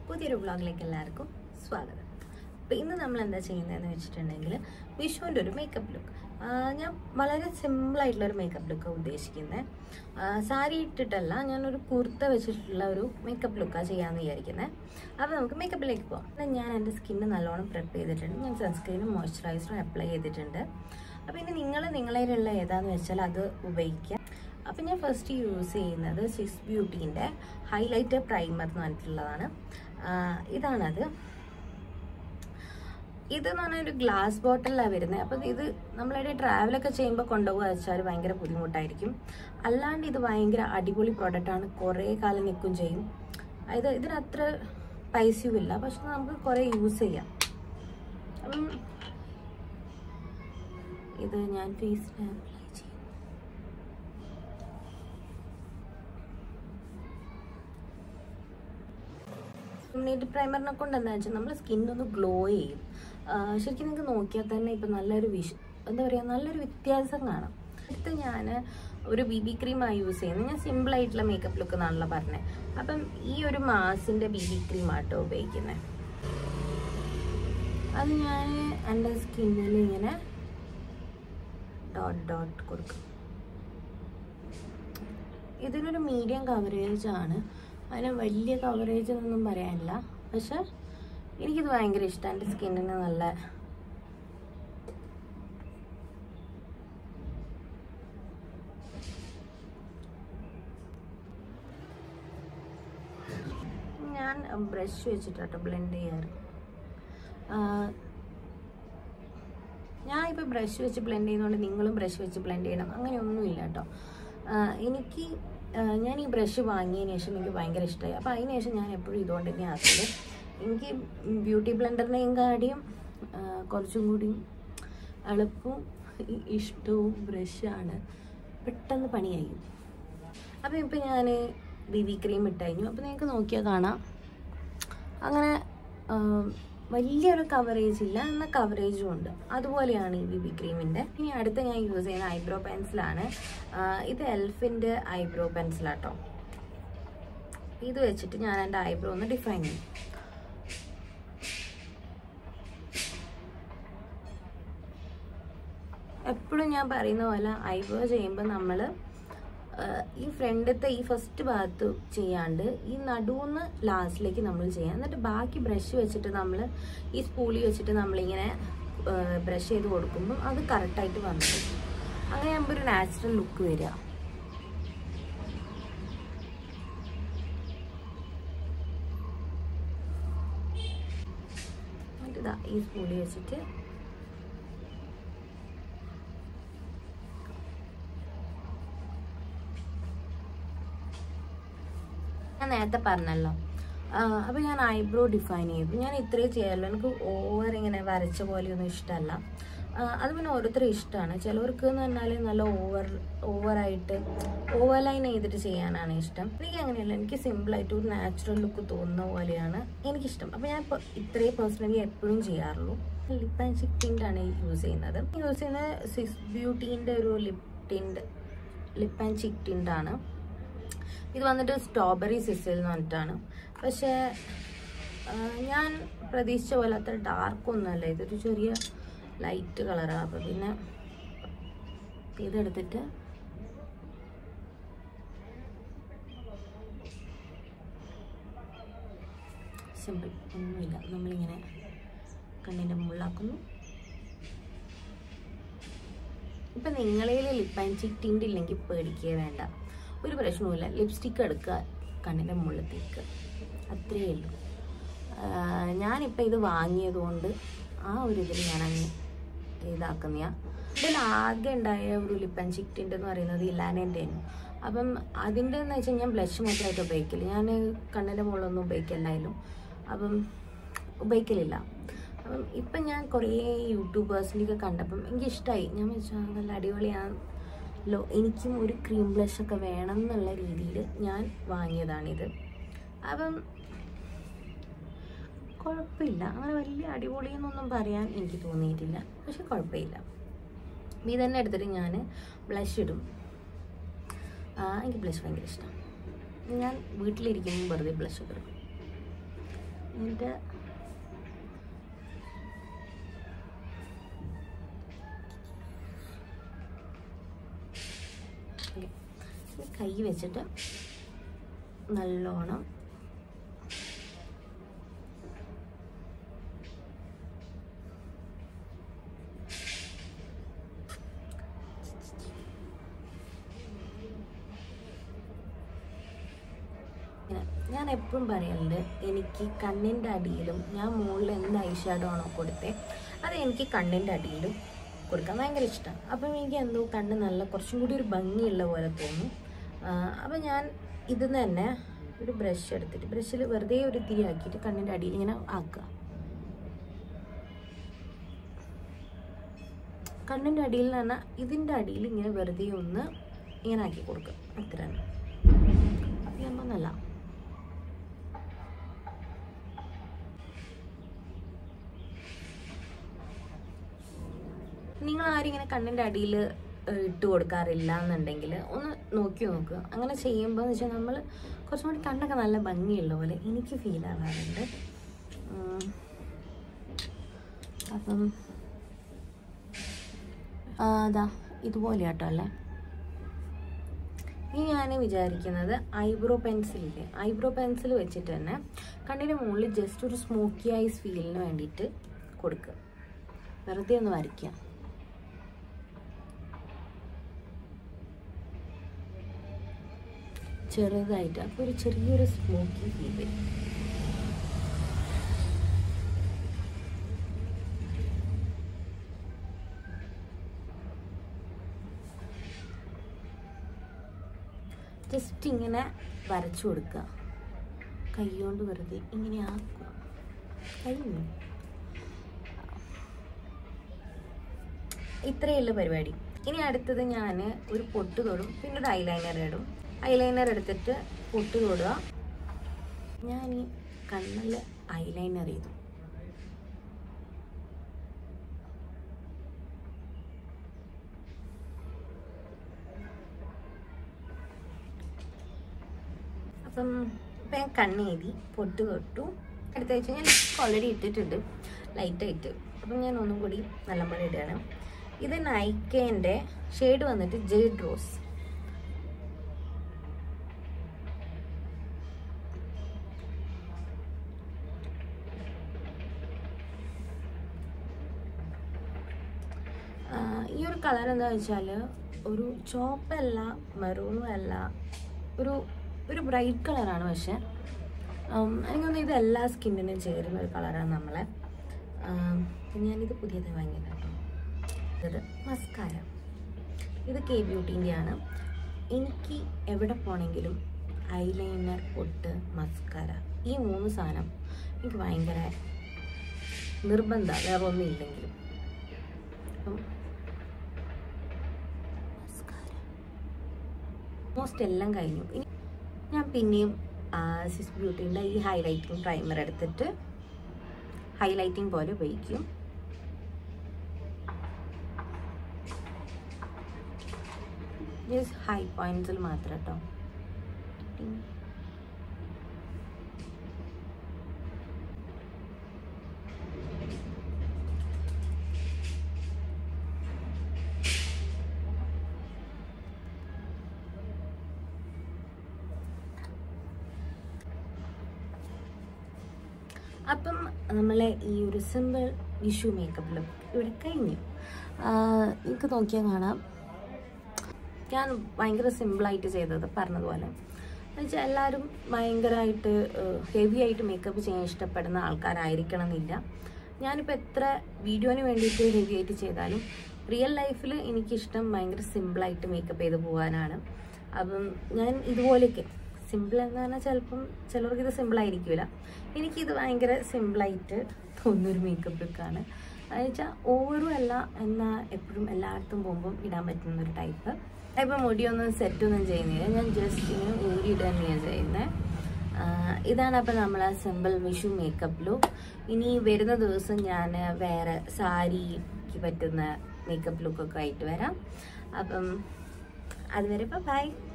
പുതിയൊരു വ്ളോഗിലേക്ക് എല്ലാവർക്കും സ്വാഗതം അപ്പോൾ ഇന്ന് നമ്മൾ എന്താ ചെയ്യുന്നതെന്ന് വെച്ചിട്ടുണ്ടെങ്കിൽ വിഷുവിൻ്റെ ഒരു മേക്കപ്പ് ലുക്ക് ഞാൻ വളരെ സിമ്പിളായിട്ടുള്ള ഒരു മേക്കപ്പ് ലുക്ക് ഉദ്ദേശിക്കുന്നത് സാരി ഇട്ടിട്ടല്ല ഞാനൊരു കുർത്ത വെച്ചിട്ടുള്ള ഒരു മേക്കപ്പ് ലുക്കാണ് ചെയ്യാമെന്ന് വിചാരിക്കുന്നത് അപ്പോൾ നമുക്ക് മേക്കപ്പിലേക്ക് പോകാം അപ്പോൾ ഞാൻ എൻ്റെ സ്കിന്ന് നല്ലോണം പ്രിപ്പ് ചെയ്തിട്ടുണ്ട് ഞാൻ സൺസ്ക്രീനും മോയ്സ്ചറൈസറും അപ്ലൈ ചെയ്തിട്ടുണ്ട് അപ്പോൾ ഇനി നിങ്ങൾ നിങ്ങളതിലുള്ള ഏതാന്ന് വെച്ചാൽ അത് ഉപയോഗിക്കുക അപ്പം ഞാൻ ഫസ്റ്റ് യൂസ് ചെയ്യുന്നത് സിക്സ് ബ്യൂട്ടീൻ്റെ ഹൈലൈറ്റർ പ്രൈമർ എന്ന് പറഞ്ഞിട്ടുള്ളതാണ് ആഹ് ഇതാണത് ഇതെന്ന് പറഞ്ഞാൽ ഒരു ഗ്ലാസ് ബോട്ടിലാണ് വരുന്നത് അപ്പം ഇത് നമ്മളിവിടെ ട്രാവലൊക്കെ ചെയ്യുമ്പോൾ കൊണ്ടുപോകുക വെച്ചാൽ ഭയങ്കര ബുദ്ധിമുട്ടായിരിക്കും അല്ലാണ്ട് ഇത് ഭയങ്കര അടിപൊളി പ്രോഡക്റ്റാണ് കുറേ കാലം നിൽക്കും ചെയ്യും ഇത് ഇതിനത്ര പൈസയും ഇല്ല പക്ഷെ നമുക്ക് കുറേ യൂസ് ചെയ്യാം അപ്പം ഇത് ഞാൻ ഫേസിന് അപ്ലൈ ചെയ്യും ഇമ്മ്യൂണിറ്റി പ്രൈമറിനെ കൊണ്ട് എന്താ വെച്ചാൽ നമ്മുടെ സ്കിന്നൊന്ന് ഗ്ലോ ചെയ്യും ആ, ശരിക്കും നിങ്ങൾക്ക് നോക്കിയാൽ തന്നെ ഇപ്പം നല്ലൊരു വിഷ എന്താ പറയുക നല്ലൊരു വ്യത്യാസം കാണാം അടുത്ത് ഞാൻ ഒരു ബി ബി ക്രീമാണ് യൂസ് ചെയ്യുന്നത് ഞാൻ സിമ്പിളായിട്ടുള്ള മേക്കപ്പ് ലുക്ക് എന്നാണല്ലോ പറഞ്ഞത് അപ്പം ഈ ഒരു മാസിൻ്റെ ബി ബി ക്രീമാട്ടോ ഉപയോഗിക്കുന്നത് അത് ഞാൻ എൻ്റെ സ്കിന്നിൽ ഇങ്ങനെ ഡോട്ട് ഡോട്ട് കൊടുക്കും ഇതിനൊരു മീഡിയം കവറേജ് ആണ് അതിന് വലിയ കവറേജ് എന്നൊന്നും പറയാനില്ല പക്ഷെ എനിക്കിത് ഭയങ്കര ഇഷ്ടമാണ് എൻ്റെ സ്കിന്നിന് നല്ല ഞാൻ ബ്രഷ് വെച്ചിട്ടാട്ടോ ബ്ലെൻഡ് ചെയ്യാറ് ആ, ഞാൻ ഇപ്പോൾ ബ്രഷ് വെച്ച് ബ്ലെൻഡ് ചെയ്യുന്നതുകൊണ്ട് നിങ്ങളും ബ്രഷ് വെച്ച് ബ്ലെൻഡ് ചെയ്യണം അങ്ങനെയൊന്നുമില്ല കേട്ടോ എനിക്ക് ആ, ഞാൻ ഈ ബ്രഷ് വാങ്ങിയതിന് ശേഷം എനിക്ക് ഭയങ്കര ഇഷ്ടമായി അപ്പോൾ അതിന് ശേഷം ഞാൻ എപ്പോഴും ഇതുകൊണ്ട് തന്നെ ആക്കുന്നത് എനിക്ക് ബ്യൂട്ടി ബ്ലെൻഡറിനെയും കാടിയും ആ, കുറച്ചും കൂടി എളുപ്പവും ഇ- ഇഷ്ടവും ബ്രഷാണ് പെട്ടെന്ന് പണിയായി അപ്പോൾ ഇപ്പോൾ ഞാൻ ബി ബി ക്രീം ഇട്ട് കഴിഞ്ഞു അപ്പോൾ നിങ്ങൾക്ക് നോക്കിയാൽ കാണാം അങ്ങനെ ആ, വലിയൊരു കവറേജ് ഇല്ല എന്നാൽ കവറേജും ഉണ്ട് അതുപോലെയാണ് ഈ ബി ബി ക്രീമിൻ്റെ ഇനി അടുത്ത ഞാൻ യൂസ് ചെയ്യുന്ന ഐബ്രോ പെൻസിലാണ് ഇത് എൽഫിൻ്റെ ഐബ്രോ പെൻസിലാട്ടോ ഇത് വെച്ചിട്ട് ഞാൻ എൻ്റെ ഐബ്രോ ഒന്ന് ഡിഫൈൻ ചെയ്യും എപ്പോഴും ഞാൻ പറയുന്ന പോലെ ഐബ്രോ ചെയ്യുമ്പോൾ നമ്മൾ ഈ ഫ്രണ്ടത്തെ ഈ ഫസ്റ്റ് ഭാഗത്ത് ചെയ്യാണ്ട് ഈ നടുവെന്ന് ലാസ്റ്റിലേക്ക് നമ്മൾ ചെയ്യാം എന്നിട്ട് ബാക്കി ബ്രഷ് വെച്ചിട്ട് നമ്മൾ ഈ സ്പൂളി വെച്ചിട്ട് നമ്മളിങ്ങനെ ബ്രഷ് ചെയ്ത് കൊടുക്കുമ്പോൾ അത് കറക്റ്റായിട്ട് വന്നു അങ്ങനെ ആകുമ്പോൾ ഒരു നാച്ചുറൽ ലുക്ക് വരിക എന്നിട്ട് ഇതാ ഈ സ്പൂളി വെച്ചിട്ട് ഞാൻ നേരത്തെ പറഞ്ഞല്ലോ അപ്പോൾ ഞാൻ ഐബ്രോ ഡിഫൈൻ ചെയ്തു ഞാൻ ഇത്രയും ചെയ്യാമല്ലോ എനിക്ക് ഓവർ ഇങ്ങനെ വരച്ച പോലെയൊന്നും ഇഷ്ടമല്ല ആ, അത് പിന്നെ ഓരോരുത്തരും ഇഷ്ടമാണ് ചിലവർക്ക് എന്ന് പറഞ്ഞാൽ നല്ല ഓവർ ഓവറായിട്ട് ഓവർ ലൈൻ ചെയ്തിട്ട് ചെയ്യാനാണ് ഇഷ്ടം എനിക്ക് അങ്ങനെയല്ല എനിക്ക് സിമ്പിളായിട്ട് ഒരു നാച്ചുറൽ ലുക്ക് തോന്നുന്ന പോലെയാണ് എനിക്കിഷ്ടം അപ്പോൾ ഞാൻ ഇപ്പോൾ ഇത്രയും പേഴ്സണലി എപ്പോഴും ചെയ്യാറുള്ളൂ ലിപ്പ് ആൻഡ് ചിക്ക് ടിൻ്റാണ് യൂസ് ചെയ്യുന്നത് യൂസ് ചെയ്യുന്നത് സിക്സ് ബ്യൂട്ടീൻ്റെ ഒരു lip tint lip and cheek ടിൻ്റാണ് ഇത് വന്നിട്ട് സ്ട്രോബെറി സിസിൽ എന്ന് പറഞ്ഞിട്ടാണ് പക്ഷേ ആ, ഞാൻ പ്രതീക്ഷിച്ച പോലെ അത്ര ഡാർക്ക് ഒന്നുമല്ല ഇതൊരു ചെറിയ ലൈറ്റ് കളറാണ് അപ്പോൾ പിന്നെ ഇതെടുത്തിട്ട് സിമ്പിൾ ഒന്നുമില്ല നമ്മളിങ്ങനെ കണ്ണിൻ്റെ മുകളിലാക്കുന്നു ഇപ്പം നിങ്ങളിൽ ലിപ്പ് ആൻഡ് ചിക്ക് ടിൻ്റ് ഇല്ലെങ്കിൽ പേടിക്കുക വേണ്ട ഒരു പ്രശ്നവുമില്ല ലിപ്സ്റ്റിക്ക് എടുക്കുക കണ്ണിൻ്റെ മുകളിൽ തേക്കുക അത്രയേ ഉള്ളൂ ആഹ് ഞാനിപ്പോൾ ഇത് വാങ്ങിയത് കൊണ്ട് ആ ഒരു ഇതിൽ ഞാൻ അങ്ങ് ഇതാക്കുന്ന ഇതിൽ ആകെ ഉണ്ടായ ഒരു ലിപ്പ് ആൻഡ് ചിക്ക് ടിൻ്റ് എന്ന് പറയുന്നത് ഇലാനേൻ്റെ ആയിരുന്നു അപ്പം അതിൻ്റെ എന്ന് വെച്ചാൽ ഞാൻ ബ്ലഷ് മാത്രമായിട്ട് ഉപയോഗിക്കില്ല ഞാൻ കണ്ണിൻ്റെ മുകളിലൊന്നും ഉപയോഗിക്കല്ലായാലും അപ്പം ഉപയോഗിക്കലില്ല അപ്പം ഇപ്പം ഞാൻ കുറേ യൂട്യൂബേഴ്സിൻ്റെയൊക്കെ കണ്ടപ്പം എനിക്ക് ഇഷ്ടമായി ഞാൻ വെച്ചാൽ നല്ല അടിപൊളിയാണല്ലോ എനിക്കും ഒരു ക്രീം ബ്ലഷ് ഒക്കെ വേണം എന്നുള്ള രീതിയിൽ ഞാൻ വാങ്ങിയതാണിത് അപ്പം കുഴപ്പമില്ല അങ്ങനെ വലിയ അടിപൊളിയെന്നൊന്നും പറയാൻ എനിക്ക് തോന്നിയിട്ടില്ല പക്ഷെ കുഴപ്പമില്ല ഇത് തന്നെ എടുത്തിട്ട് ഞാൻ ബ്ലഷ് ഇടും ആ, എനിക്ക് ബ്ലഷ് ഭയങ്കര ഇഷ്ടമാണ് ഞാൻ വീട്ടിലിരിക്കുമ്പോൾ വെറുതെ ബ്ലഷ് ഒക്കെ ഇടും എന്നിട്ട് Okay. ഇനി കൈ വെച്ചിട്ട് നല്ലോണം ഇങ്ങനെ ഞാൻ എപ്പോഴും പറയലുണ്ട് എനിക്ക് കണ്ണിൻ്റെ അടിയിലും ഞാൻ മുകളിൽ എന്ത് ഐഷാഡോ ആണോ കൊടുത്തേ അത് എനിക്ക് കണ്ണിൻ്റെ അടിയിലും കൊടുക്കാൻ ഭയങ്കര ഇഷ്ടമാണ് അപ്പം എനിക്ക് എന്തോ കണ്ണ് നല്ല കുറച്ചും കൂടി ഒരു ഭംഗിയുള്ള പോലെ തോന്നും അപ്പം ഞാൻ ഇത് തന്നെ ഒരു ബ്രഷ് എടുത്തിട്ട് ബ്രഷിൽ വെറുതെ ഒരു തിരി ആക്കിയിട്ട് കണ്ണിൻ്റെ അടിയിൽ ഇങ്ങനെ ആക്കുക കണ്ണിൻ്റെ അടിയിൽ എന്ന് പറഞ്ഞാൽ ഇതിൻ്റെ അടിയിൽ ഇങ്ങനെ വെറുതെ ഒന്ന് ഇങ്ങനെ ആക്കി കൊടുക്കുക അത്ര തന്നെ അത് ചെയ്യുമ്പോൾ നല്ല നിങ്ങൾ ആരും ഇങ്ങനെ കണ്ണിൻ്റെ അടിയിൽ ഇട്ട് കൊടുക്കാറില്ല എന്നുണ്ടെങ്കിൽ ഒന്ന് നോക്കി നോക്കുക അങ്ങനെ ചെയ്യുമ്പോൾ എന്ന് വെച്ചാൽ നമ്മൾ കുറച്ചും കൂടി കണ്ണൊക്കെ നല്ല ഭംഗിയുള്ള പോലെ എനിക്ക് ഫീൽ ആവാറുണ്ട് ഉം. അപ്പം ആ, അതാ ഇതുപോലെ കേട്ടോ അല്ലേ ഇനി ഞാൻ വിചാരിക്കുന്നത് ഐബ്രോ പെൻസിലില്ലേ ഐബ്രോ പെൻസിൽ വെച്ചിട്ട് തന്നെ കണ്ണിൻ്റെ മുകളിൽ ജസ്റ്റ് ഒരു സ്മോക്കി ഐസ് ഫീലിന് വേണ്ടിയിട്ട് കൊടുക്കുക വെറുതെ ഒന്ന് വരയ്ക്കുക ചെറുതായിട്ട് അപ്പോൾ ഒരു ചെറിയൊരു സ്മോക്കി ഫീൽ വരും ജസ്റ്റ് ഇങ്ങനെ വരച്ചു കൊടുക്കുക കൈ കൊണ്ട് വെറുതെ ഇങ്ങനെ ആക്കുക കഴിഞ്ഞു ഇത്രയുള്ള പരിപാടി ഇനി അടുത്തത് ഞാൻ ഒരു പൊട്ട് തൊടും പിന്നെ ഒരു ഐലൈനർ ഇടും ഐലൈനർ എടുത്തിട്ട് പൊട്ട് തൊടുക ഞാൻ ഈ കണ്ണിൽ ഐലൈനർ ചെയ്തു അപ്പം ഇപ്പം ഞാൻ കണ്ണെഴുതി പൊട്ട് തൊട്ടു അടുത്ത ആഴ്ച ഞാൻ ഓൾറെഡി ഇട്ടിട്ടുണ്ട് ലൈറ്റായിട്ട് അപ്പം ഞാൻ ഒന്നും കൂടി നല്ലപോലെ ഇടുകയാണ് ഇത് നൈക്കേൻ്റെ ഷെയ്ഡ് വന്നിട്ട് ജെയ്ഡ് റോസ് ഈ ഒരു കളർ എന്താ വെച്ചാൽ ഒരു ചോപ്പല്ല മെറൂണും അല്ല ഒരു ഒരു ബ്രൈറ്റ് കളറാണ് പക്ഷെ ഉം, എനിക്ക് തോന്നുന്നു ഇത് എല്ലാ സ്കിന്നിനും ചേരുന്ന ഒരു കളറാണ് നമ്മളെ ഉം, പിന്നെ ഞാനിത് പുതിയത് വാങ്ങിയത് കേട്ടോ ഇത് മസ്കാര ഇത് കെ ബ്യൂട്ടീൻ്റെ ആണ് എനിക്ക് എവിടെ പോണെങ്കിലും ഐലൈനർ പൊട്ട് മസ്കാര ഈ മൂന്ന് സാധനം എനിക്ക് ഭയങ്കര നിർബന്ധമാണ് വേറെ ഒന്നും ഇല്ലെങ്കിലും അപ്പം ഓൾമോസ്റ്റ് എല്ലാം കഴിഞ്ഞു ഇനി ഞാൻ പിന്നെയും സിസ് ബ്യൂട്ടീൻ്റെ ഈ ഹൈലൈറ്റിംഗ് പ്രൈമർ എടുത്തിട്ട് ഹൈലൈറ്റിംഗ് പോലെ ഉപയോഗിക്കും ജസ്റ്റ് ഹൈ പോയിന്റ്സിൽ മാത്രം കേട്ടോ അപ്പം നമ്മളെ ഈ ഒരു സിമ്പിൾ വിഷു മേക്കപ്പ് ലുക്ക് ഇവിടെ കഴിഞ്ഞു ആഹ് നിങ്ങൾക്ക് നോക്കിയാൽ കാണാം ഞാൻ ഭയങ്കര സിമ്പിളായിട്ട് ചെയ്തത് പറഞ്ഞതുപോലെ എന്നുവെച്ചാൽ എല്ലാവരും ഭയങ്കരമായിട്ട് ഹെവി ആയിട്ട് മേക്കപ്പ് ചെയ്യാൻ ഇഷ്ടപ്പെടുന്ന ആൾക്കാരായിരിക്കണം എന്നില്ല ഞാനിപ്പോൾ എത്ര വീഡിയോന് വേണ്ടിയിട്ട് ഹെവി ആയിട്ട് ചെയ്താലും റിയൽ ലൈഫിൽ എനിക്കിഷ്ടം ഭയങ്കര സിമ്പിളായിട്ട് മേക്കപ്പ് ചെയ്ത് പോകാനാണ് അപ്പം ഞാൻ ഇതുപോലെയൊക്കെ സിമ്പിൾ എന്ന് പറഞ്ഞാൽ ചിലപ്പം ചിലർക്ക് ഇത് സിമ്പിൾ ആയിരിക്കില്ല എനിക്കിത് ഭയങ്കര സിമ്പിളായിട്ട് തോന്നുന്നൊരു മേക്കപ്പ് ലുക്കാണ് എന്നുവെച്ചാൽ ഓവറും അല്ല എന്നാൽ എപ്പോഴും എല്ലായിടത്തും പോകുമ്പം ഇടാൻ പറ്റുന്ന ഒരു ടൈപ്പ് ഇപ്പം മുടിയൊന്നും സെറ്റൊന്നും ചെയ്യുന്നില്ല ഞാൻ ജസ്റ്റ് ഇങ്ങനെ ഊരിയിടുക തന്നെയാണ് ചെയ്യുന്നത് ഇതാണ് അപ്പം നമ്മളെ സിമ്പിൾ വിഷു മേക്കപ്പ് ലുക്ക് ഇനി വരുന്ന ദിവസം ഞാൻ വേറെ സാരിക്ക് പറ്റുന്ന മേക്കപ്പ് ലുക്കൊക്കെ ആയിട്ട് വരാം അപ്പം അതുവരെ ഇപ്പം ബൈ